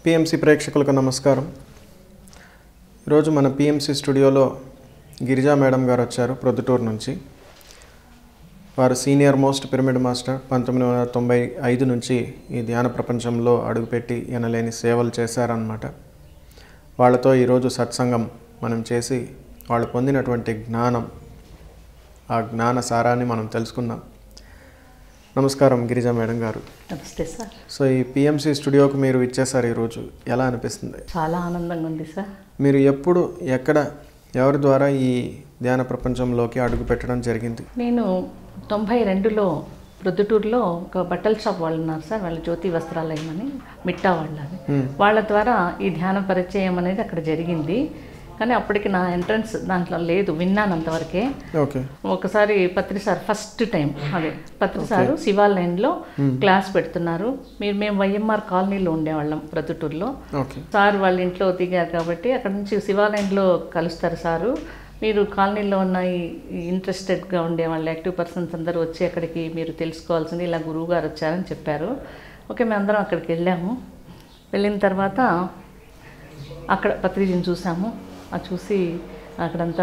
PMC ప్రేక్షకులకు నమస్కారం ఈరోజు మన పిఎంసి స్టూడియోలో గిరిజా మేడం గారు వచ్చారు ప్రొద్దుటూరు నుంచి వారు సీనియర్ మోస్ట్ పిరమిడ్ మాస్టర్ పంతొమ్మిది వందల తొంభై ఐదు నుంచి ఈ ధ్యాన ప్రపంచంలో అడుగుపెట్టి ఎనలేని సేవలు చేశారన్నమాట వాళ్ళతో ఈరోజు సత్సంగం మనం చేసి వాళ్ళు పొందినటువంటి జ్ఞానం ఆ జ్ఞాన సారాన్ని మనం తెలుసుకుందాం నమస్కారం గిరిజా మేడం గారు నమస్తే సార్ సో ఈ పిఎంసి స్టూడియోకి మీరు ఇచ్చేసారు ఈరోజు ఎలా అనిపిస్తుంది చాలా ఆనందంగా ఉంది సార్ మీరు ఎప్పుడు ఎక్కడ ఎవరి ద్వారా ఈ ధ్యాన ప్రపంచంలోకి అడుగు పెట్టడం జరిగింది నేను తొంభై రెండులో ప్రొద్దుటూరులో ఒక బట్టల షాప్ వాళ్ళు ఉన్నారు సార్ వాళ్ళ జ్యోతి వస్త్రాలయం అని మిట్టా వాళ్ళని వాళ్ళ ద్వారా ఈ ధ్యాన పరిచయం అనేది అక్కడ జరిగింది కానీ అప్పటికి నా ఎంట్రన్స్ దాంట్లో లేదు విన్నాను అంతవరకే ఓకే ఒకసారి పత్రి సార్ ఫస్ట్ టైం అదే పత్రి సారు శివాలయంలో క్లాస్ పెడుతున్నారు మీరు మేము వైఎంఆర్ కాలనీలో ఉండేవాళ్ళం ప్రొద్దుటూరులో ఓకే సార్ వాళ్ళ ఇంట్లో దిగారు కాబట్టి అక్కడ నుంచి శివాలయంలో కలుస్తారు సారు మీరు కాలనీలో ఉన్న ఈ ఇంట్రెస్టెడ్గా ఉండే వాళ్ళ యాక్టివ్ పర్సన్స్ అందరూ వచ్చి అక్కడికి మీరు తెలుసుకోవాల్సింది ఇలా గురువు గారు వచ్చారని చెప్పారు ఓకే మేము అందరం అక్కడికి వెళ్ళాము వెళ్ళిన తర్వాత అక్కడ పత్రికను చూసాము అది చూసి అక్కడంతా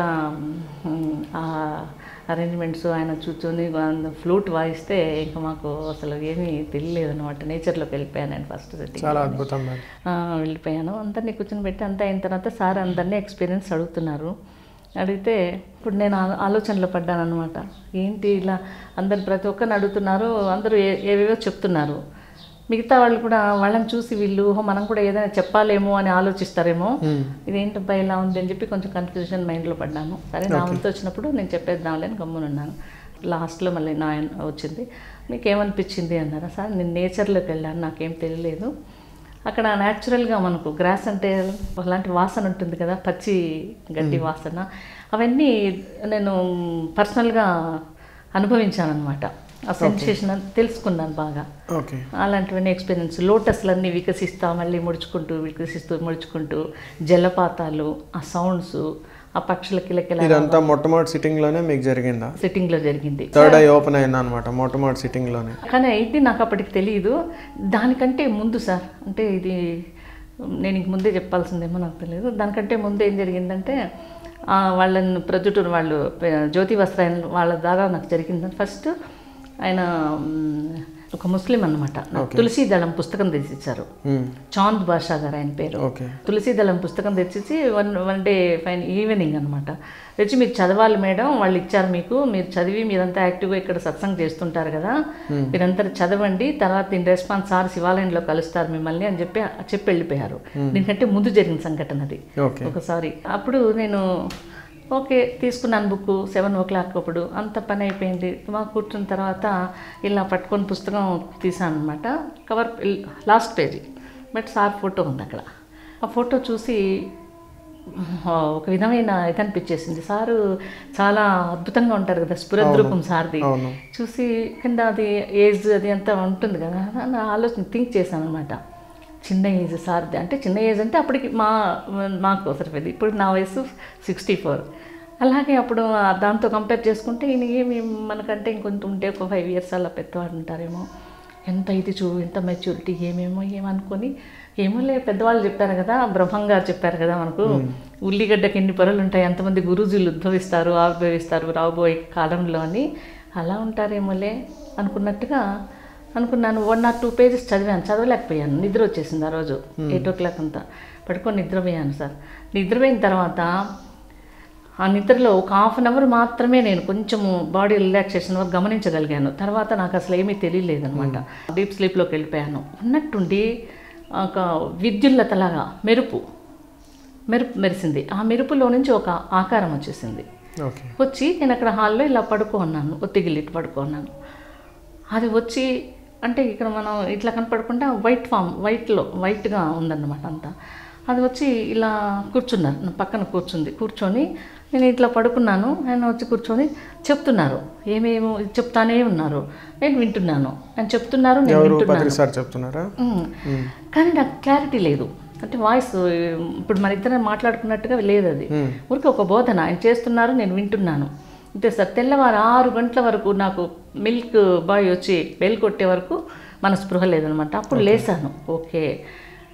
మ్, ఆ అరేంజ్మెంట్స్ ఆయన కూర్చొని ఫ్లూట్ వాయిస్తే ఇంకా మాకు అసలు ఏమీ తెలియలేదు అనమాట నేచర్లోకి వెళ్ళిపోయాను నేను ఫస్ట్ సెట్టింగ్ చాలా అద్భుతం మేడం ఆ, వెళ్ళిపోయాను అందరినీ కూర్చొని పెట్టి అంతా అయిన తర్వాత సార్ అందరినీ ఎక్స్పీరియన్స్ అడుగుతున్నారు అడిగితే ఇప్పుడు నేను ఆ- ఆలోచనలో పడ్డాను అనమాట ఏంటి ఇలా అందరు ప్రతి ఒక్కరిని అడుగుతున్నారు అందరూ ఏ ఏవేవో చెప్తున్నారు మిగతా వాళ్ళు కూడా వాళ్ళని చూసి వీళ్ళు "ఓహో, మనం కూడా ఏదైనా చెప్పాలేమో అని ఆలోచిస్తారేమో ఇదేంటబ్బా ఇలా ఉంది అని చెప్పి కొంచెం కన్ఫ్యూజన్ మైండ్లో పడ్డాను సరే నా వంతు వచ్చినప్పుడు నేను చెప్పేద్దాంలే అని గమ్మునున్నాను లాస్ట్లో మళ్ళీ నా వచ్చింది మీకు ఏమనిపించింది అన్నారా సార్ నేను నేచర్లోకి వెళ్ళాను నాకేం తెలియలేదు అక్కడ న్యాచురల్గా మనకు గ్రాస్ అంటే అలాంటి వాసన ఉంటుంది కదా పచ్చి గడ్డి వాసన అవన్నీ నేను పర్సనల్గా అనుభవించాను అనమాట ఆ సెన్సేషన్ తెలుసుకున్నాను బాగా ఓకే అలాంటివన్నీ ఎక్స్పీరియన్స్ లోటస్లన్నీ వికసిస్తా మళ్ళీ ముడుచుకుంటూ వికసిస్తూ ముడుచుకుంటూ జలపాతాలు ఆ సౌండ్స్ ఆ పక్షుల కిలకిల ఇదంతా మొట్టమొదటి సిట్టింగ్లోనే మీకు జరిగిందా సెట్టింగ్లో జరిగింది థర్డ్ ఐ ఓపెన్ అయింది అనమాట మొట్టమొదటి సిట్టింగ్లోనే కానీ అయితే నాకు అప్పటికి తెలియదు దానికంటే ముందు సార్ అంటే ఇది నేను ఇంక ముందే చెప్పాల్సిందేమో నాకు తెలియదు దానికంటే ముందు ఏం జరిగిందంటే ఆ, వాళ్ళని ప్రొద్దుటూరు వాళ్ళు ప- జ్యోతి వస్త్రాయన వాళ్ళ ద్వారా నాకు జరిగింది ఫస్ట్ ఆయన మ్, ఒక ముస్లిం అనమాట తులసి దళం పుస్తకం తెచ్చిచ్చారు మ్మ్. చాంద్ బాషా గారు ఆయన పేరు ఓకే తులసి దళం పుస్తకం తెచ్చేసి one one day fine evening అనమాట తెచ్చి మీరు చదవాలి మేడం వాళ్ళు ఇచ్చారు మీకు మీరు చదివి మీరంతా యాక్టివ్గా ఇక్కడ సత్సంగం చేస్తుంటారు కదా మీరంతా చదవండి తర్వాత దీని రెస్పాన్స్ సార్ శివాలయంలో కలుస్తారు మిమ్మల్ని అని చెప్పి చెప్పి వెళ్ళిపోయారు దీనికంటే ముందు జరిగిన సంఘటన అది ఓకే ఒకసారి అప్పుడు నేను ఓకే తీసుకున్నాను బుక్ సెవెన్ ఓ క్లాక్ అప్పుడు అంత పని అయిపోయింది మా కూర్చున్న తర్వాత ఇలా పట్టుకొని పుస్తకం తీసాను అనమాట cover last page but sir photo ఉంది అక్కడ ఆ ఫోటో చూసి ఆ, ఒక విధమైన ఇది అనిపించేసింది సారు చాలా అద్భుతంగా ఉంటారు కదా స్ఫురద్రూపం సార్ది అవును చూసి కింద అది ఏజ్ అది అంతా ఉంటుంది కదా అని ఆలోచన థింక్ చేశాను అనమాట చిన్న ఏజ్ సార్ది అంటే చిన్న ఏజ్ అంటే అప్పటికి మా మాకు సరిపోయింది ఇప్పుడు నా వయసు సిక్స్టీ ఫోర్ అలాగే అప్పుడు ఆ దాంతో కంపేర్ చేసుకుంటే ఈయన ఏమి మనకంటే ఇంకొంచెం ఉంటే ఒక ఫైవ్ ఇయర్స్ అలా పెద్దవాడు ఉంటారేమో ఎంత ఇది చూ ఎంత మెచ్యూరిటీ ఏమేమో ఏమనుకొని ఏమోలే పెద్దవాళ్ళు చెప్పారు కదా బ్రహ్మం గారు చెప్పారు కదా మనకు ఉల్లిగడ్డకి ఎన్ని పొరలు ఉంటాయి ఎంతమంది గురూజీలు ఉద్భవిస్తారు ఆవిర్భవిస్తారు రాబోయే కాలంలో అని అలా ఉంటారేమోలే అనుకున్నట్టుగా అనుకున్నాను వన్ ఆర్ టూ పేజెస్ చదివాను చదవలేకపోయాను నిద్ర వచ్చేసింది ఆ రోజు ఎయిట్ ఓ క్లాక్ అంతా పడుకొని నిద్రపోయాను సార్ నిద్రపోయిన తర్వాత ఆ నిద్రలో ఒక హాఫ్ అన్ అవర్ మాత్రమే నేను కొంచెము బాడీ రిలాక్సేషన్ వరకు గమనించగలిగాను తర్వాత నాకు అసలు ఏమీ తెలియలేదు అనమాట డీప్ స్లీప్లోకి వెళ్ళిపోయాను ఉన్నట్టుండి ఒక విద్యుల్లతలాగా మెరుపు మెరుపు మెరిసింది ఆ మెరుపులో నుంచి ఒక ఆకారం వచ్చేసింది ఓకే వచ్చి నేను అక్కడ హాల్లో ఇలా పడుకున్నాను ఒత్తిగిల్లి ఇటు పడుకున్నాను అది వచ్చి అంటే ఇక్కడ మనం ఇట్లా కనపడకుండా వైట్ ఫామ్ వైట్లో వైట్గా ఉందన్నమాట అంతా అది వచ్చి ఇలా కూర్చున్నారు నా పక్కన కూర్చుంది కూర్చొని నేను ఇట్లా పడుకున్నాను ఆయన వచ్చి కూర్చొని చెప్తున్నారు ఏమేమో చెప్తానే ఉన్నారు నేను వింటున్నాను ఆయన చెప్తున్నారు నేను ఎవరు వింటున్నాను పత్రి సార్ చెప్తున్నారా ఉమ్. కానీ నాకు క్లారిటీ లేదు అంటే వాయిస్ ఇప్పుడు మన ఇద్దరం మాట్లాడుకున్నట్టుగా లేదు అది ఊరికి ఒక బోధన ఆయన చేస్తున్నారు నేను వింటున్నాను అంతే సార్ తెల్లవారు ఆరు గంటల వరకు నాకు మిల్క్ బాయ్ వచ్చి బెల్ కొట్టే వరకు మన స్పృహ లేదనమాట అప్పుడు లేసాను ఓకే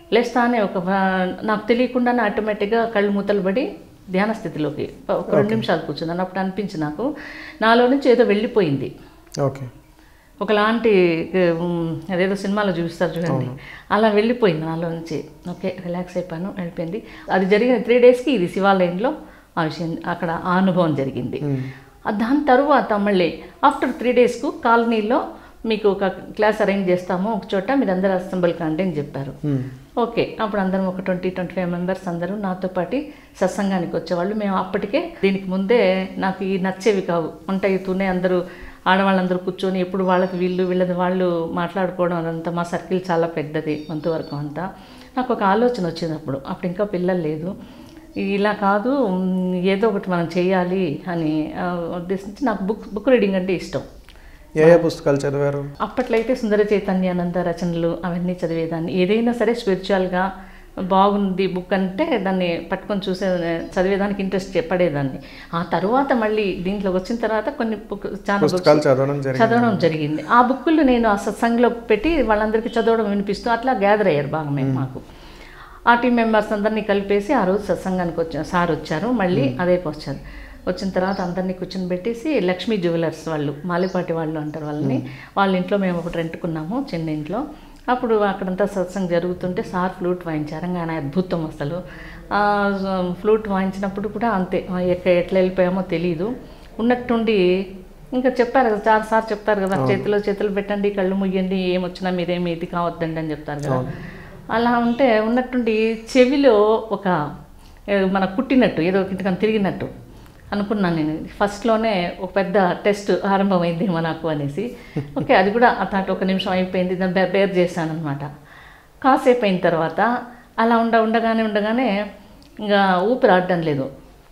లేస్తానే ఒక వా- నాకు తెలియకుండానే ఆటోమేటిక్గా కళ్ళు మూతలు పడి ధ్యాన స్థితిలోకి ఒక రెండు నిమిషాలు కూర్చున్నాను అప్పుడు అనిపించి నాకు నాలో నుంచి ఏదో వెళ్ళిపోయింది ఓకే ఒకలాంటి ఉమ్, అదేదో సినిమాలో చూపిస్తారు చూడండి అలా వెళ్ళిపోయింది నాలో నుంచి ఓకే రిలాక్స్ అయిపోయాను వెళ్ళిపోయింది అది జరిగిన త్రీ డేస్కి ఇది శివాలయంలో ఆ విషయం అక్కడ ఆ అనుభవం జరిగింది ఆ దాని తరువాత మళ్ళీ ఆఫ్టర్ త్రీ డేస్కు కాలనీలో మీకు ఒక క్లాస్ అరేంజ్ చేస్తాము ఒక చోట మీరు అందరూ అసెంబుల్ కండి అని చెప్పారు ఓకే అప్పుడు అందరం ఒక ట్వంటీ ట్వంటీ ఫైవ్ మెంబర్స్ అందరూ నాతో పాటు సత్సంగానికి వచ్చేవాళ్ళు మేము అప్పటికే దీనికి ముందే నాకు ఈ నచ్చేవి కావు వంట అవుతూనే అందరూ ఆడవాళ్ళందరూ కూర్చొని ఎప్పుడు వాళ్ళకి వీళ్ళు వీళ్ళది వాళ్ళు మాట్లాడుకోవడం అదంతా మా సర్కిల్ చాలా పెద్దది కొంతవరకు అంతా నాకు ఒక ఆలోచన వచ్చింది అప్పుడు అప్పుడు ఇంకా పిల్లలు లేదు ఇలా కాదు మ్, ఏదో ఒకటి మనం చేయాలి అని ఆ, ఉద్దేశించి నాకు బుక్ బుక్ రీడింగ్ అంటే ఇష్టం ఏ ఏ పుస్తకాలు చదివారు అప్పట్లో అయితే సుందర చైతన్యానంద రచనలు అవన్నీ చదివేదాన్ని ఏదైనా సరే స్పిరిచువల్గా బాగుంది బుక్ అంటే దాన్ని పట్టుకొని చూసే చదివేదానికి ఇంట్రెస్ట్ పడేదాన్ని ఆ తర్వాత మళ్ళీ దీంట్లోకి వచ్చిన తర్వాత కొన్ని బుక్ చాలా బుక్స్ పుస్తకాలు చదవడం జరిగింది చదవడం జరిగింది ఆ బుక్కులు నేను ఆ సత్సంగంలో పెట్టి వాళ్ళందరికీ చదవడం వినిపిస్తూ అట్లా గ్యాదర్ అయ్యారు బాగా మేము మాకు ఆ టీం మెంబర్స్ అందరినీ కలిపేసి ఆ రోజు సత్సంగానికి వచ్చారు సార్ వచ్చారు మళ్ళీ అదే వచ్చారు వచ్చిన తర్వాత అందరినీ కూర్చొని పెట్టేసి లక్ష్మీ జ్యువెలర్స్ వాళ్ళు మాలిపాటి వాళ్ళు అంటారు వాళ్ళని వాళ్ళ ఇంట్లో మేము ఒకటి రెంట్కున్నాము చిన్న ఇంట్లో అప్పుడు అక్కడంతా సత్సంగం జరుగుతుంటే సార్ ఫ్లూట్ వాయించారు ఇంకా ఆయన అద్భుతం అసలు ఆ, ఫ్లూట్ వాయించినప్పుడు కూడా అంతే ఎక్క- ఎట్లా వెళ్ళిపోయామో తెలియదు ఉన్నట్టుండి ఇంకా చెప్పారు కదా సార్ సార్ చెప్తారు కదా చేతిలో చేతులు పెట్టండి కళ్ళు ముయ్యండి ఏమొచ్చినా మీరేమి ఇది కావద్దండి అని చెప్తారు కదా అలా ఉంటే ఉన్నట్టుండి చెవిలో ఒక ఏ, మన కుట్టినట్టు ఏదో ఇంతకని తిరిగినట్టు అనుకున్నాను నేను ఫస్ట్లోనే ఒక పెద్ద టెస్ట్ ఆరంభమైంది నాకు అనేసి ఓకే అది కూడా అట్లాంటి ఒక నిమిషం అయిపోయింది దాన్ని బే- బేర్ చేశాను అనమాట కాసేపు అయిన తర్వాత అలా ఉండ ఉండగానే ఉండగానే ఇంకా ఊపిరి ఆడడం లేదు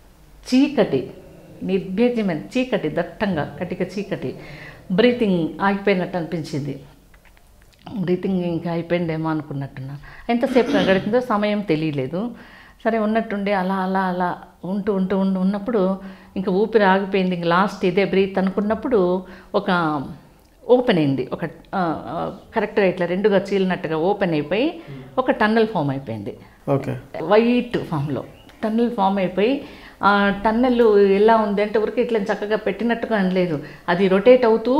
చీకటి నిర్భేద్యమైన చీకటి దట్టంగా కటిక చీకటి బ్రీతింగ్ ఆగిపోయినట్టు అనిపించింది బ్రీతింగ్ ఇంకా అయిపోయిందేమో అనుకున్నట్టున్నా ఎంతసేపు గడిచిందో సమయం తెలియలేదు సరే ఉన్నట్టుండి అలా అలా అలా ఉంటూ ఉంటూ ఉంటూ ఉన్నప్పుడు ఇంకా ఊపిరి ఆగిపోయింది ఇంక లాస్ట్ ఇదే బ్రీత్ అనుకున్నప్పుడు ఒక ఓపెన్ అయింది ఒక ఆ, ఆ, కరెక్ట్గా ఇట్లా రెండుగా చీలినట్టుగా ఓపెన్ అయిపోయి ఒక టన్నల్ ఫామ్ అయిపోయింది ఓకే వైట్ ఫామ్లో టన్నెల్ ఫామ్ అయిపోయి ఆ టన్నెల్ ఎలా ఉంది అంటే ఊరికి ఇట్లా చక్కగా పెట్టినట్టుగా అనలేదు అది రొటేట్ అవుతూ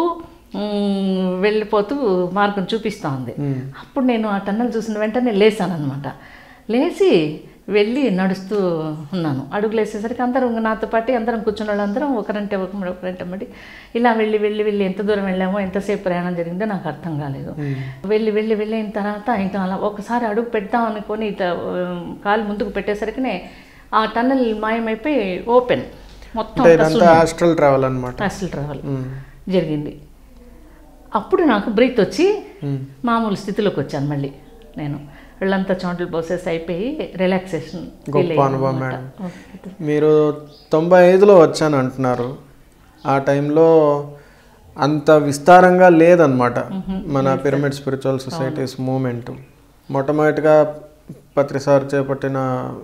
మ్, వెళ్ళిపోతూ మార్గం చూపిస్తూ ఉంది అప్పుడు నేను ఆ టన్నెల్ చూసిన వెంటనే లేసాను అనమాట లేచి వెళ్ళి నడుస్తూ ఉన్నాను అడుగులు వేసేసరికి అందరం నాతో పాటు అందరం కూర్చున్న వాళ్ళందరం ఒకరంటే ఒకరు ఒకరంటే మడి ఇలా వెళ్ళి వెళ్ళి వెళ్ళి ఎంత దూరం వెళ్ళామో ఎంతసేపు ప్రయాణం జరిగిందో నాకు అర్థం కాలేదు వెళ్ళి వెళ్ళి వెళ్ళిన తర్వాత ఇంకా అలా ఒకసారి అడుగు పెడదాం అనుకొని ఇట్లా ఉమ్, కాలు ముందుకు పెట్టేసరికినే ఆ టన్నెల్ మాయమైపోయి ఓపెన్ మొత్తం అంటే ఇదంతా ఆస్ట్రల్ ట్రావెల్ అనమాట అసలు ట్రావెల్ జరిగింది అప్పుడు నాకు బ్రీత్ వచ్చి మామూలు స్థితిలోకి వచ్చాను మళ్ళీ నేను వాళ్ళంతా చోంటలు పోసేసి అయిపోయి రిలాక్సేషన్ గొప్ప అనుభవం మేడం మీరు తొంభై ఐదులో వచ్చాను అంటున్నారు ఆ టైంలో అంత విస్తారంగా లేదనమాట మన పిరమిడ్ స్పిరిచువల్ సొసైటీస్ మూమెంట్ మొట్టమొదటిగా పత్రిసార్ చేపట్టిన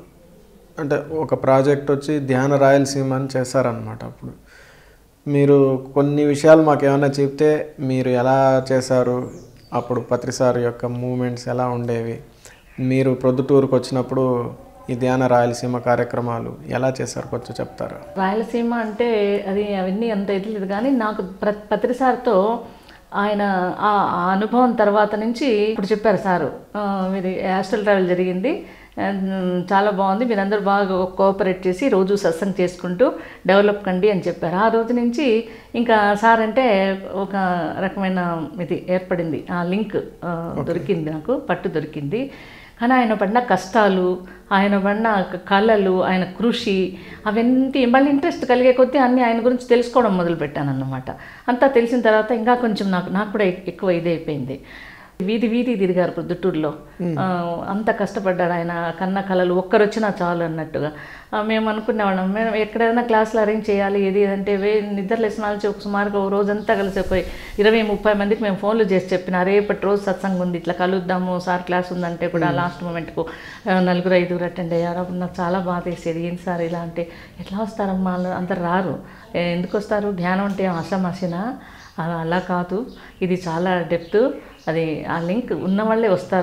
అంటే ఒక ప్రాజెక్ట్ వచ్చి ధ్యాన రాయలసీమ అని చేశారనమాట అప్పుడు మీరు కొన్ని విషయాలు మాకు ఏమైనా చెప్తే మీరు ఎలా చేశారు అప్పుడు పత్రిసార్ యొక్క మూమెంట్స్ ఎలా ఉండేవి మీరు ప్రొద్దుటూరుకు వచ్చినప్పుడు ఈ ధ్యాన రాయలసీమ కార్యక్రమాలు ఎలా చేశారు కొంచెం చెప్తారా రాయలసీమ అంటే అది అవన్నీ అంత ఇది కానీ నాకు ప్ర పత్రిసార్తో ఆయన ఆ ఆ అనుభవం తర్వాత నుంచి ఇప్పుడు చెప్పారు సారు ఆ, మీది హాస్టల్ ట్రావెల్ జరిగింది ఆ, చాలా బాగుంది మీరందరూ బాగా కోఆపరేట్ చేసి రోజు సత్సంగ్ చేసుకుంటూ డెవలప్ కండి అని చెప్పారు ఆ రోజు నుంచి ఇంకా సార్ అంటే ఒక రకమైన ఇది ఏర్పడింది ఆ లింక్ ఆ, దొరికింది నాకు పట్టు దొరికింది కానీ ఆయన పడిన కష్టాలు ఆయన పడిన క- కళలు ఆయన కృషి అవన్నీ మళ్ళీ ఇంట్రెస్ట్ కలిగే కొద్దీ అన్నీ ఆయన గురించి తెలుసుకోవడం మొదలుపెట్టాను అన్నమాట అంతా తెలిసిన తర్వాత ఇంకా కొంచెం నాకు నాకు కూడా ఎక్- ఎక్కువ ఇదైపోయింది వీధి వీధి తిరిగారు ప్రొద్దుటూరులో ఆ, అంత కష్టపడ్డాడు ఆయన కన్న కళలు ఒక్కరొచ్చినా చాలు అన్నట్టుగా ఆ, మేము అనుకునేవాళ్ళం మేము ఎక్కడైనా క్లాసులు అరేంజ్ చేయాలి ఏది అంటే వే నిద్ర లేసినాల్సి ఒక సుమారుగా ఓ రోజంతా కలిసిపోయి ఇరవై ముప్పై మందికి మేము ఫోన్లు చేసి చెప్పిన రేపటి రోజు సత్సంగం ఉంది ఇట్లా కలుద్దాము సార్ క్లాస్ ఉందంటే కూడా లాస్ట్ మూమెంట్కు నలుగురు ఐదుగురు అటెండ్ అయ్యారు అప్పుడు నాకు చాలా బాధ వేసేది ఏంటి సార్ ఇలా అంటే ఎట్లా వస్తారమ్మా వాళ్ళు అందరు రారు ఏ, ఎందుకు వస్తారు ధ్యానం అంటే ఆషామాషినా అలా అలా కాదు ఇది చాలా డెప్త్ అది ఆ లింక్ ఉన్న వాళ్ళే వస్తారు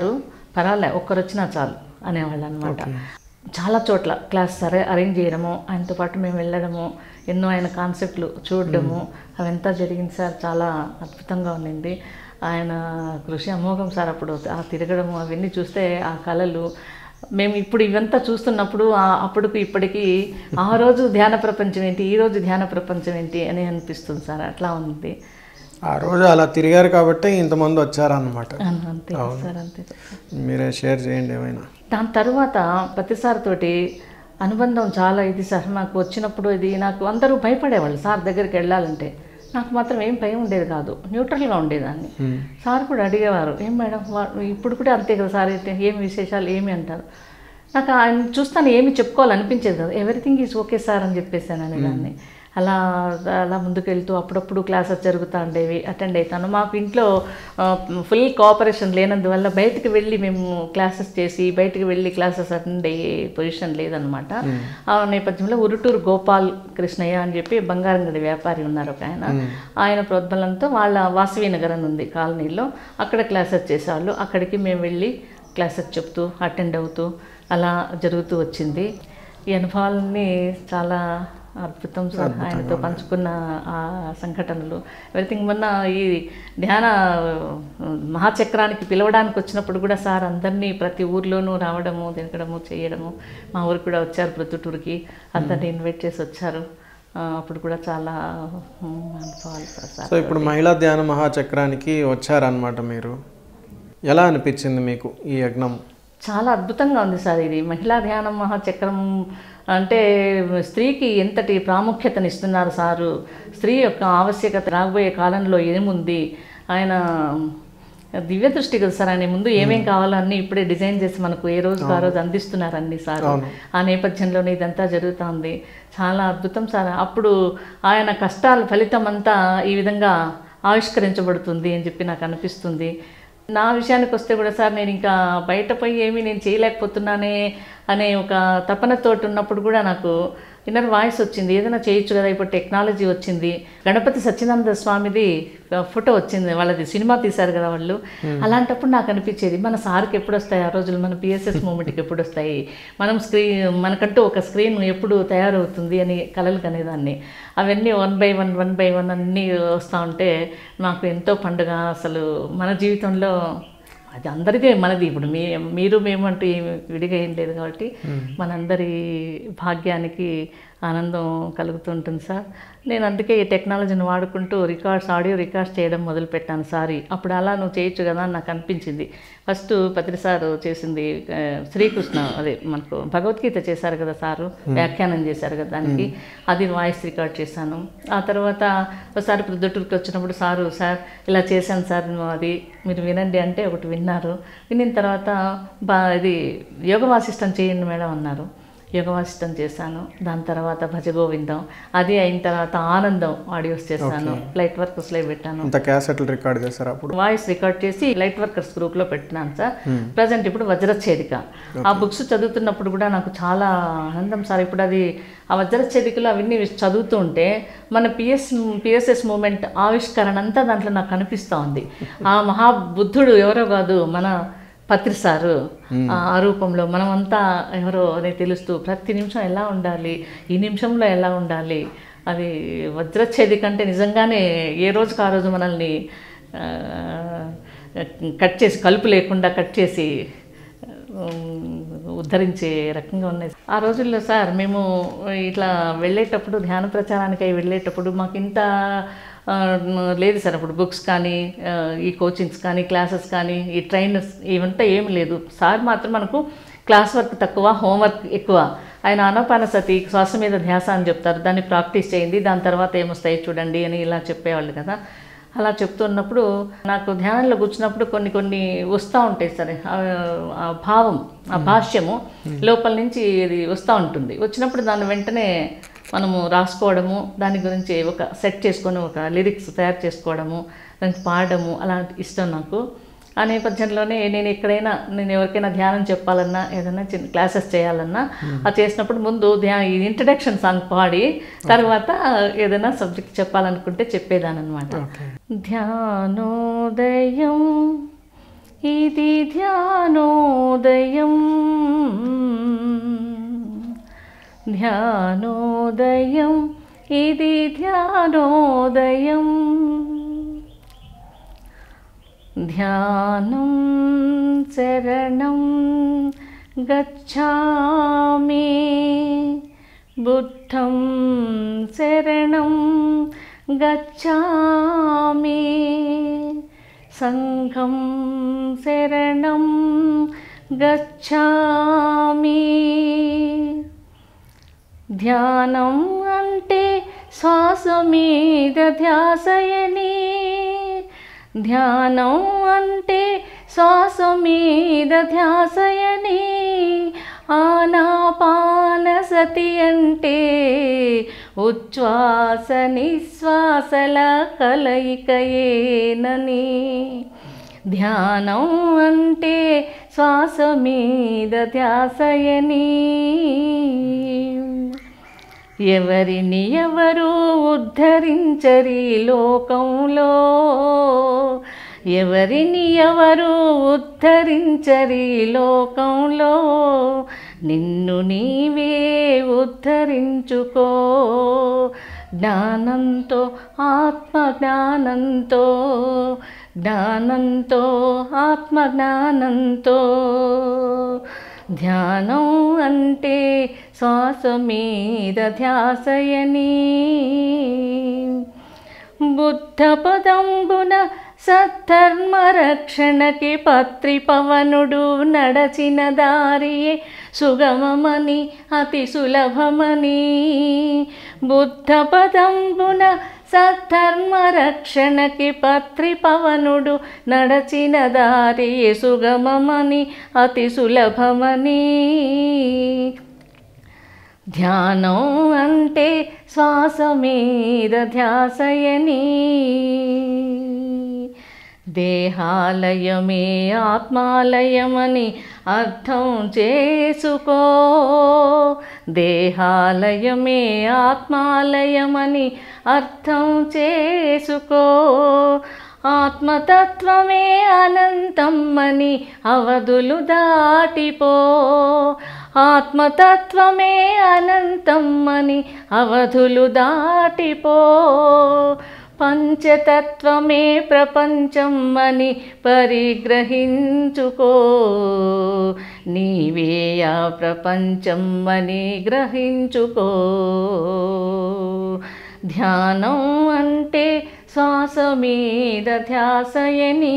పర్వాలే ఒక్కరు వచ్చినా చాలు అనేవాళ్ళు అనమాట చాలా చోట్ల క్లాస్ సరే అరేంజ్ చేయడము ఆయనతో పాటు మేము వెళ్ళడము ఎన్నో ఆయన కాన్సెప్ట్లు చూడడము అవంతా జరిగింది సార్ చాలా అద్భుతంగా ఉండింది ఆయన కృషి అమోఘం సార్ అప్పుడు ఆ తిరగడము అవన్నీ చూస్తే ఆ కళలు మేము ఇప్పుడు ఇవంతా చూస్తున్నప్పుడు ఆ- అప్పటికి ఇప్పటికి ఆ రోజు ధ్యాన ప్రపంచం ఏంటి ఈ రోజు ధ్యాన ప్రపంచం ఏంటి అని అనిపిస్తుంది సార్ అట్లా ఉంది ఆ రోజు అలా తిరిగారు కాబట్టి ఇంతమంది వచ్చారన్నమాట అన్- అంతే సార్ అంతే మీరే షేర్ చేయండి ఏమైనా దాని తర్వాత ప్రతిసారి తోటి అనుబంధం చాలా ఇది సార్ నాకు వచ్చినప్పుడు ఇది నాకు అందరూ భయపడేవాళ్ళు సార్ దగ్గరికి వెళ్ళాలంటే నాకు మాత్రం ఏం భయం ఉండేది కాదు న్యూట్రల్గా ఉండేదాన్ని సార్ కూడా అడిగేవారు ఏం మేడం వా- ఇప్పుడు కూడా అంతే కదా సార్ అయితే ఏం విశేషాలు ఏమి అంటారు నాకు ఆయన చూస్తాను ఏమి చెప్పుకోవాలనిపించేది కదా ఎవ్రీథింగ్ ఈజ్ ఓకే సార్ అని చెప్పేసాను అనేదాన్ని అలా అలా ముందుకెళ్తూ అప్పుడప్పుడు క్లాసెస్ జరుగుతూ ఉండేవి అటెండ్ అవుతాను మాకు ఇంట్లో ఫుల్ కోఆపరేషన్ లేనందువల్ల బయటికి వెళ్ళి మేము క్లాసెస్ చేసి బయటికి వెళ్ళి క్లాసెస్ అటెండ్ అయ్యే పొజిషన్ లేదనమాట ఆ నేపథ్యంలో ఉరుటూరు గోపాల్ కృష్ణయ్య అని చెప్పి బంగారంగడి వ్యాపారి ఉన్నారు ఒక ఆయన ఆయన ప్రోద్బలంతో వాళ్ళ వాసవి నగర్ అని ఉంది కాలనీలో అక్కడ క్లాసెస్ చేసేవాళ్ళు అక్కడికి మేము వెళ్ళి క్లాసెస్ చెప్తూ అటెండ్ అవుతూ అలా జరుగుతూ వచ్చింది ఈ అనుభవాలన్నీ చాలా అద్భుతం సార్ ఆయనతో పంచుకున్న ఆ సంఘటనలు ఎవ్రీథింగ్ మొన్న ఈ ధ్యాన మహాచక్రానికి పిలవడానికి వచ్చినప్పుడు కూడా సార్ అందరినీ ప్రతి ఊర్లోనూ రావడము తిరగడము చేయడము మా ఊరికి కూడా వచ్చారు ప్రొద్దుటూరుకి అందరినీ ఇన్వైట్ చేసి వచ్చారు ఆ, అప్పుడు కూడా చాలా ఉమ్, అనుభవాలు సార్ సో ఇప్పుడు మహిళా ధ్యాన మహాచక్రానికి వచ్చారనమాట మీరు ఎలా అనిపించింది మీకు ఈ యజ్ఞం చాలా అద్భుతంగా ఉంది సార్ ఇది మహిళా ధ్యానం మహాచక్రం అంటే స్త్రీకి ఎంతటి ప్రాముఖ్యతను ఇస్తున్నారు సారు స్త్రీ యొక్క ఆవశ్యకత రాబోయే కాలంలో ఏముంది ఆయన దివ్య దృష్టి కదా సార్ ఆయన ముందు ఏమేం కావాలో అన్నీ ఇప్పుడే డిజైన్ చేసి మనకు ఏ రోజు ఆ రోజు అందిస్తున్నారు అన్ని సార్ ఆ నేపథ్యంలోనే ఇదంతా జరుగుతుంది చాలా అద్భుతం సార్ అప్పుడు ఆయన కష్టాల ఫలితం అంతా ఈ విధంగా ఆవిష్కరించబడుతుంది అని చెప్పి నాకు అనిపిస్తుంది నా విషయానికి వస్తే కూడా సార్ నేను ఇంకా బయట పోయి ఏమీ నేను చేయలేకపోతున్నానే అనే ఒక తపనతోటి ఉన్నప్పుడు కూడా నాకు ఇన్నర్ వాయిస్ వచ్చింది ఏదైనా చేయొచ్చు కదా ఇప్పుడు టెక్నాలజీ వచ్చింది గణపతి సత్యనంద స్వామిది ఫోటో వచ్చింది వాళ్ళది సినిమా తీశారు కదా వాళ్ళు అలాంటప్పుడు నాకు అనిపించేది మన సార్కి ఎప్పుడు వస్తాయి ఆ రోజులు మన పిఎస్ఎస్ మూమెంట్కి ఎప్పుడు వస్తాయి మనం స్క్రీన్ మనకంటూ ఒక స్క్రీన్ ఎప్పుడు తయారవుతుంది అని కలలు కనేదాన్ని అవన్నీ one by one one by one అన్నీ వస్తూ ఉంటే నాకు ఎంతో పండుగ అసలు మన జీవితంలో అది అందరిదే మనది ఇప్పుడు మీ మీరు మేము అంటూ ఏమి విడిగా ఏం లేదు కాబట్టి మనందరి భాగ్యానికి ఆనందం కలుగుతుంటుంది సార్ నేను అందుకే ఈ టెక్నాలజీని వాడుకుంటూ రికార్డ్స్ ఆడియో రికార్డ్స్ చేయడం మొదలుపెట్టాను సారీ అప్పుడు అలా నువ్వు చేయొచ్చు కదా అని నాకు అనిపించింది ఫస్ట్ పత్రి సారు చేసింది ఆ, శ్రీకృష్ణ అదే మనకు భగవద్గీత చేశారు కదా సారు వ్యాఖ్యానం చేశారు కదా దానికి అది వాయిస్ రికార్డ్ చేశాను ఆ తర్వాత ఒకసారి ప్రొద్దుటూరుకి వచ్చినప్పుడు సారు సార్ ఇలా చేశాను సార్ నేను అది మీరు వినండి అంటే ఒకటి విన్నారు వినిన తర్వాత బా ఇది యోగ వాసిష్టం చేయండి మేడం అన్నారు యోగ వాసిష్టం చేశాను దాని తర్వాత భజ గోవిందం అది అయిన తర్వాత ఆనందం ఆడియోస్ చేశాను లైట్ వర్కర్స్లో పెట్టాను అంత క్యాసెట్లు రికార్డ్ చేశారు అప్పుడు వాయిస్ రికార్డ్ చేసి లైట్ వర్కర్స్ గ్రూప్లో పెట్టినాను సార్ ప్రజెంట్ ఇప్పుడు వజ్రఛేదిక ఆ బుక్స్ చదువుతున్నప్పుడు కూడా నాకు చాలా ఆనందం సార్ ఇప్పుడు అది ఆ వజ్రఛేదికలు అవన్నీ చదువుతూ ఉంటే మన పిఎస్ పిఎస్ఎస్ మూమెంట్ ఆవిష్కరణ అంతా దాంట్లో నాకు కనిపిస్తూ ఉంది ఆ మహాబుద్ధుడు ఎవరో కాదు మన పత్రి సారు ఆ ఆ రూపంలో మనమంతా ఎవరో అని తెలుస్తూ ప్రతి నిమిషం ఎలా ఉండాలి ఈ నిమిషంలో ఎలా ఉండాలి అది వజ్రఛేది కంటే నిజంగానే ఏ రోజుకి ఆ రోజు మనల్ని ఆ, కట్ చేసి కలుపు లేకుండా కట్ చేసి ఉమ్, ఉద్ధరించే రకంగా ఉన్నాయి ఆ రోజుల్లో సార్ మేము ఇట్లా వెళ్ళేటప్పుడు ధ్యాన ప్రచారానికి అయి వెళ్ళేటప్పుడు మాకు ఇంత ఆ, లేదు సార్ అప్పుడు బుక్స్ కానీ ఆ, ఈ కోచింగ్స్ కానీ క్లాసెస్ కానీ ఈ ట్రైనర్స్ ఇవంతా ఏమి లేదు సార్ మాత్రం మనకు క్లాస్ వర్క్ తక్కువ హోంవర్క్ ఎక్కువ ఆయన ఆనాపాన సతి శ్వాస మీద ధ్యాస అని చెప్తారు దాన్ని ప్రాక్టీస్ చేయండి దాని తర్వాత ఏమొస్తాయి చూడండి అని ఇలా చెప్పేవాళ్ళు కదా అలా చెప్తున్నప్పుడు నాకు ధ్యానంలో కూర్చున్నప్పుడు కొన్ని కొన్ని వస్తూ ఉంటాయి సరే ఆ- ఆ భావం ఆ భాష్యము లోపల నుంచి ఇది వస్తూ ఉంటుంది వచ్చినప్పుడు దాన్ని వెంటనే మనము రాసుకోవడము దాని గురించి ఒక సెట్ చేసుకొని ఒక లిరిక్స్ తయారు చేసుకోవడము దానికి పాడడము అలాంటి ఇష్టం నాకు ఆ నేపథ్యంలోనే నేను ఎక్కడైనా నేను ఎవరికైనా ధ్యానం చెప్పాలన్నా ఏదైనా చిన్న క్లాసెస్ చేయాలన్నా అది చేసినప్పుడు ముందు ధ్యా ఈ ఇంట్రడక్షన్ సాంగ్ పాడి తర్వాత ఏదైనా సబ్జెక్ట్ చెప్పాలనుకుంటే చెప్పేదాని అనమాట ధ్యానోదయం ఇది ధ్యానోదయం ధ్యానోదయం ఇది ధ్యానోదయం ధ్యానం శరణం గచ్ఛామి బుద్ధం శరణం గచ్ఛామి సంఘం శరణం గచ్ఛామి ధ్యానం అంటే శ్వాస మీద ధ్యాసయని ధ్యానం అంటే శ్వాస మీద ధ్యాసయని ఆనాపాన సతి అంటే ఉచ్ఛ్వాస నిశ్వాసల కలయికయేనని ధ్యానం అంటే శ్వాస మీద ధ్యాసయని ఎవరిని ఎవరు ఉద్ధరించరి లోకంలో ఎవరిని ఎవరు ఉద్ధరించరి లోకంలో నిన్ను నీవే ఉద్ధరించుకో జ్ఞానంతో ఆత్మ జ్ఞానంతో జ్ఞానంతో ఆత్మ జ్ఞానంతో ధ్యానం అంటే శ్వాస మీద ధ్యాసయని బుద్ధ పదంబున సద్ధర్మ రక్షణకి పత్రి పవనుడు నడచిన దారియే సుగమమని అతి సులభమని బుద్ధ పదంబున సద్ధర్మ రక్షణకి పత్రి పవనుడు నడచిన దారియే సుగమమని అతి సులభమని ధ్యానం అంటే శ్వాస మీద ధ్యాసయని దేహాలయమే ఆత్మాలయమని అర్థం చేసుకో దేహాలయమే ఆత్మాలయమని అర్థం చేసుకో ఆత్మతత్వమే అనంతమ్మని అవధులు దాటిపో ఆత్మతత్వమే అనంతమ్మని అవధులు దాటిపో పంచతత్వమే ప్రపంచమ్మని పరిగ్రహించుకో నీవే ఆ ప్రపంచమ్మని గ్రహించుకో ధ్యానం అంటే శ్వాస మీద ధ్యాసయని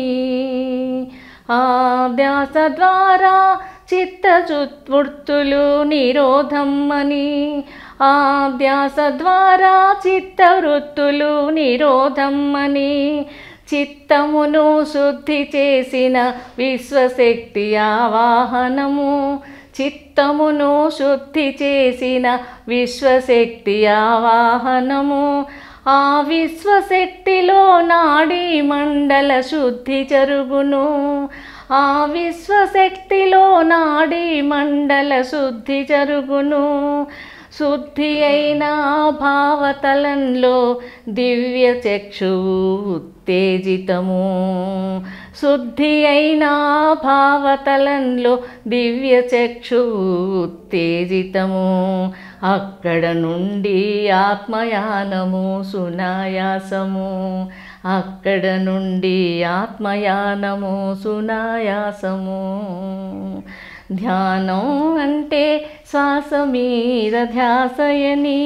ఆ ధ్యాస ద్వారా చిత్తవృత్తులు నిరోధమ్మని ఆ ధ్యాస ద్వారా చిత్తవృత్తులు నిరోధమ్మని చిత్తమును శుద్ధి చేసిన విశ్వశక్తి ఆవాహనము చిత్తమును శుద్ధి చేసిన విశ్వశక్తి ఆవాహనము ఆ విశ్వశక్తిలో నాడీ మండల శుద్ధి జరుగును ఆ విశ్వశక్తిలో నాడీ మండల శుద్ధి జరుగును శుద్ధి అయిన భావతలంలో దివ్య చక్షువు ఉత్తేజితము శుద్ధి అయిన భావతలంలో దివ్య చక్షువు ఉత్తేజితము అక్కడ నుండి ఆత్మయానము సునాయాసము అక్కడ నుండి ఆత్మయానము సునాయాసము ధ్యానం అంటే శ్వాస మీద ధ్యాసయని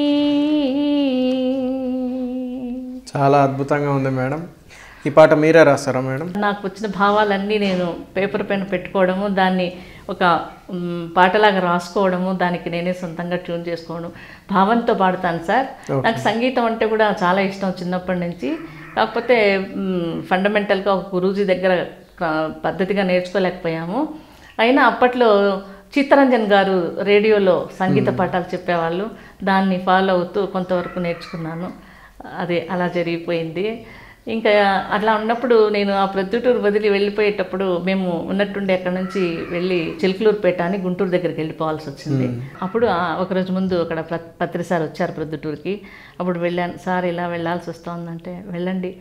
చాలా అద్భుతంగా ఉంది మేడం ఈ పాట మీరే రాస్తారా మేడం నాకు వచ్చిన భావాలన్నీ నేను పేపర్ పెన్ పెట్టుకోవడము దాన్ని ఒక మ్, పాటలాగా రాసుకోవడము దానికి నేనే సొంతంగా ట్యూన్ చేసుకోవడం భావంతో పాడతాను సార్ నాకు సంగీతం అంటే కూడా చాలా ఇష్టం చిన్నప్పటి నుంచి కాకపోతే ఫండమెంటల్గా ఒక గురూజీ దగ్గర ఆ, పద్ధతిగా నేర్చుకోలేకపోయాము అయినా అప్పట్లో చిత్తరంజన్ గారు రేడియోలో సంగీత పాఠాలు చెప్పేవాళ్ళు దాన్ని ఫాలో అవుతూ కొంతవరకు నేర్చుకున్నాను అదే అలా జరిగిపోయింది ఇంకా అట్లా ఉన్నప్పుడు నేను ఆ ప్రొద్దుటూరు వదిలి వెళ్ళిపోయేటప్పుడు మేము ఉన్నట్టుండి అక్కడ నుంచి వెళ్ళి చిలుకలూరుపేట అని గుంటూరు దగ్గరికి వెళ్ళిపోవాల్సి వచ్చింది అప్పుడు ఆ ఒకరోజు ముందు అక్కడ పత్రి సార్ వచ్చారు ప్రొద్దుటూరుకి అప్పుడు వెళ్ళాను సార్ ఇలా వెళ్ళాల్సి వస్తోందంటే వెళ్ళండి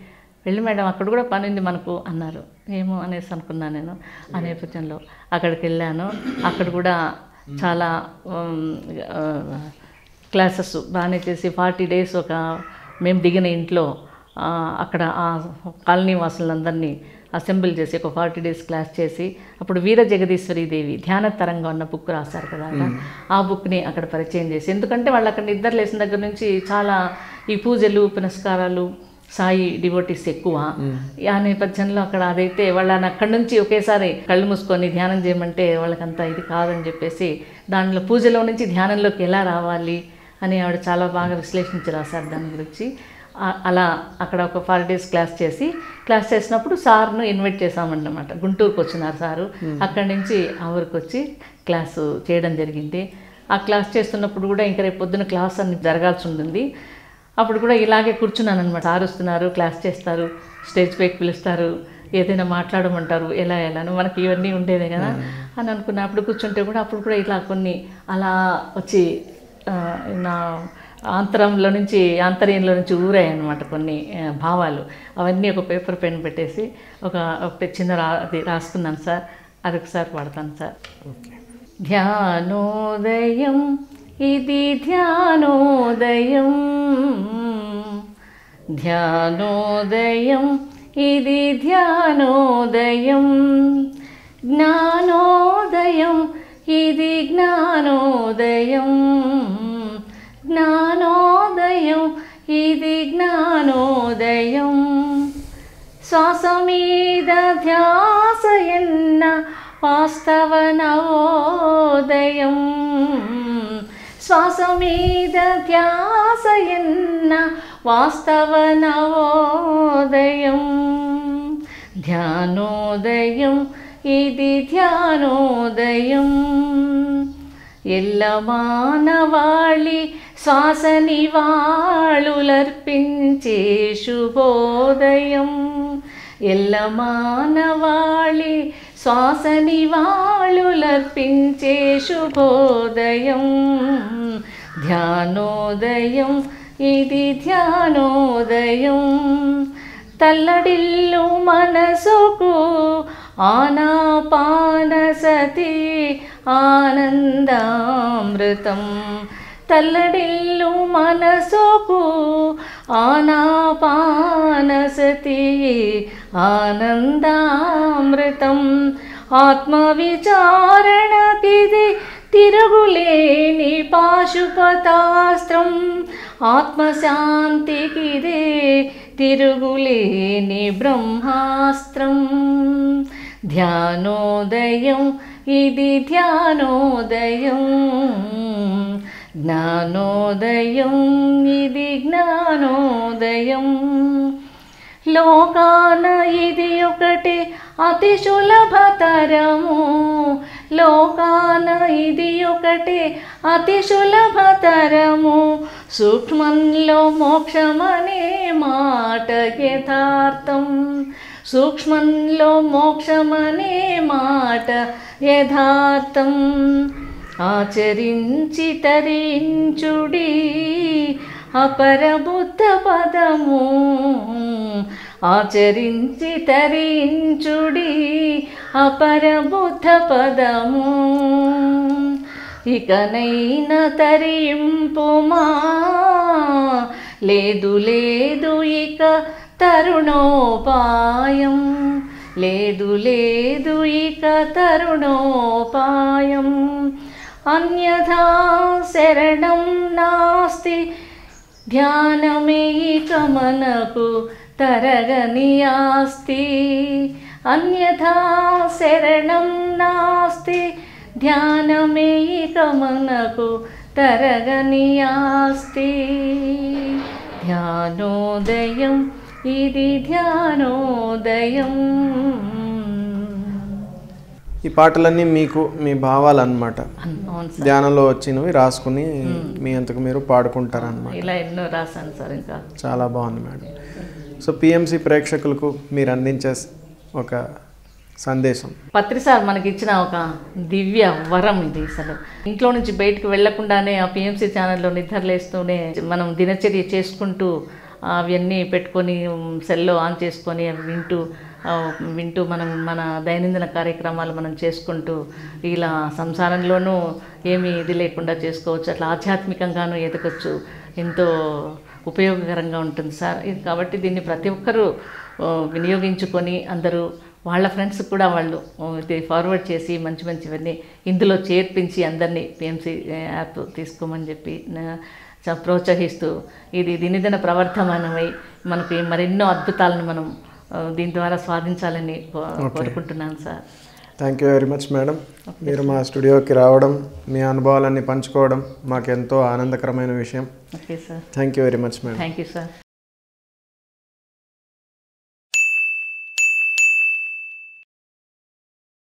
వెళ్ళి మేడం అక్కడ కూడా పని ఉంది మనకు అన్నారు ఏమో అనేసి అనుకున్నాను నేను ఆ నేపథ్యంలో అక్కడికి వెళ్ళాను అక్కడ కూడా చాలా ఉమ్, ఆ, క్లాసెస్ బాగానే చేసి ఫార్టీ డేస్ ఒక మేము దిగిన ఇంట్లో ఆ, అక్కడ ఆ కాలనీ వాసులందరినీ అసెంబ్ల్ చేసి ఒక ఫార్టీ డేస్ క్లాస్ చేసి అప్పుడు వీర జగదీశ్వరి దేవి ధ్యాన తరంగం అన్న బుక్ రాశారు కదా అక్కడ. ఆ బుక్ని అక్కడ పరిచయం చేసి ఎందుకంటే వాళ్ళు అక్కడ నిద్ర లేసిన దగ్గర నుంచి చాలా ఈ పూజలు పునస్కారాలు సాయి డివోటీస్ ఎక్కువ ఆ నేపథ్యంలో అక్కడ అదైతే వాళ్ళని అక్కడి నుంచి ఒకేసారి కళ్ళు మూసుకొని ధ్యానం చేయమంటే వాళ్ళకంత ఇది కాదని చెప్పేసి దానిలో పూజలో నుంచి ధ్యానంలోకి ఎలా రావాలి అని ఆవిడ చాలా బాగా విశ్లేషించి రాశారు దాని గురించి ఆ- అలా అక్కడ ఒక ఫైవ్ డేస్ క్లాస్ చేసి క్లాస్ చేసినప్పుడు సార్ను ఇన్వైట్ చేశామన్నమాట గుంటూరుకు వచ్చినారు సారు అక్కడి నుంచి ఆ ఊరికి వచ్చి క్లాసు చేయడం జరిగింది ఆ క్లాస్ చేస్తున్నప్పుడు కూడా ఇంకా రేపు పొద్దున క్లాస్ అన్ని జరగాల్సి ఉంటుంది అప్పుడు కూడా ఇలాగే కూర్చున్నాను అనమాట సార్ వస్తున్నారు క్లాస్ చేస్తారు స్టేజ్ పైకి పిలుస్తారు ఏదైనా మాట్లాడమంటారు ఎలా ఎలాను మనకి ఇవన్నీ ఉండేదే కదా అని అనుకున్నా అప్పుడు కూర్చుంటే కూడా అప్పుడు కూడా ఇలా కొన్ని అలా వచ్చి ఆ, నా ఆంతరంలో నుంచి ఆంతర్యంలో నుంచి ఊరాయి అనమాట కొన్ని ఆ, భావాలు అవన్నీ ఒక పేపర్ పెన్ పెట్టేసి ఒక ఒక చిన్న రా అది రాసుకున్నాను సార్ అది ఒకసారి పడతాను సార్ ఓకే ధ్యానోదయం ఇది ధ్యానోదయం ధ్యానోదయం ఇది ధ్యానోదయం జ్ఞానోదయం ఇది జ్ఞానోదయం జ్ఞానోదయం ఇది జ్ఞానోదయం శ్వాస మీద ధ్యాస ఎన్న వాస్తవ నవోదయం శ్వాస మీద ధ్యాస ఎన్న వాస్తవ నవోదయం ధ్యానోదయం ఇది ధ్యానోదయం ఎల్ల మానవాళి శ్వాసని వాళులర్పించే శుభోదయం ఎల్ల మానవాళి శ్వాసని వాళులర్పించే శుభోదయం ధ్యానోదయం ఇది ధ్యానోదయం తల్లడిల్లు మనసుకు ఆనాపానసతి ఆనందామృతం తల్లడిల్లు మనసుకు ఆనాపానసతి ఆనందామృతం ఆత్మవిచారణకిది తిరుగులేని పాశుపతాస్త్రం ఆత్మశాంతికిదే తిరుగులేని బ్రహ్మాస్త్రం ధ్యానోదయం ఇది ధ్యానోదయం జ్ఞానోదయం ఇది జ్ఞానోదయం లోకాన ఇది ఒకటి అతి సులభతరము లోకాన ఇది ఒకటి అతి సులభతరము సూక్ష్మంలో మోక్షమనే మాట యథార్థం సూక్ష్మంలో మోక్షమనే మాట యథార్థం ఆచరించి తరించుడి అపరబుద్ధ పదము ఆచరించి తరించుడి అపరబుద్ధ పదము ఇకనైన తరింపుమా లేదు లేదు ఇక తరుణోపాయం లేదు లేదు ఇక తరుణోపాయం అన్యథా శరణం నాస్తి ధ్యానమే ఇక మనకు తరగని ఆస్తి అన్యథా శరణం నాస్తి ధ్యానమే ఇక మనకు తరగని ఆస్తి ధ్యానోదయం ఇది ధ్యానోదయం ఈ పాటలన్నీ మీకు మీ భావాలు అనమాట అవును సార్ ధ్యానంలో వచ్చినవి రాసుకుని మీ అంతకు మీరు పాడుకుంటారన్నమాట ఇలా ఎన్నో రాశాను సార్ ఇంకా చాలా బాగుంది మేడం సో పిఎంసి ప్రేక్షకులకు మీరు అందించే ఒక సందేశం పత్రి సార్ మనకి ఇచ్చిన ఒక దివ్య వరం ఇది అసలు ఇంట్లో నుంచి బయటకు వెళ్లకుండానే ఆ పిఎంసీ ఛానల్లో నిద్రలేస్తూనే మనం దినచర్య చేసుకుంటూ అవన్నీ పెట్టుకొని ఉమ్, సెల్లో ఆన్ చేసుకొని అవి వింటూ ఆ, వింటూ మనం మన దైనందిన కార్యక్రమాలు మనం చేసుకుంటూ ఇలా సంసారంలోనూ ఏమీ ఇది లేకుండా చేసుకోవచ్చు అట్లా ఆధ్యాత్మికంగానూ ఎదగచ్చు ఎంతో ఉపయోగకరంగా ఉంటుంది సార్ ఇది కాబట్టి దీన్ని ప్రతి ఒక్కరూ ఆ, వినియోగించుకొని అందరూ వాళ్ళ ఫ్రెండ్స్ కూడా వాళ్ళు ఆ, ఇది ఫార్వర్డ్ చేసి మంచి మంచివన్నీ ఇందులో చేర్పించి అందరినీ పిఎంసి యాప్ తీసుకోమని చెప్పి నా- చ- ప్రోత్సహిస్తూ ఇది దినదిన ప్రవర్ధమానమై మనకి మరెన్నో అద్భుతాలను మనం ఆ, దీని ద్వారా సాధించాలని కో- కోరుకుంటున్నాను sir thank you very much madam మీరు మా స్టూడియోకి రావడం మీ అనుభవాలన్నీ పంచుకోవడం మాకు ఎంతో ఆనందకరమైన విషయం okay sir thank you very much madam thank you sir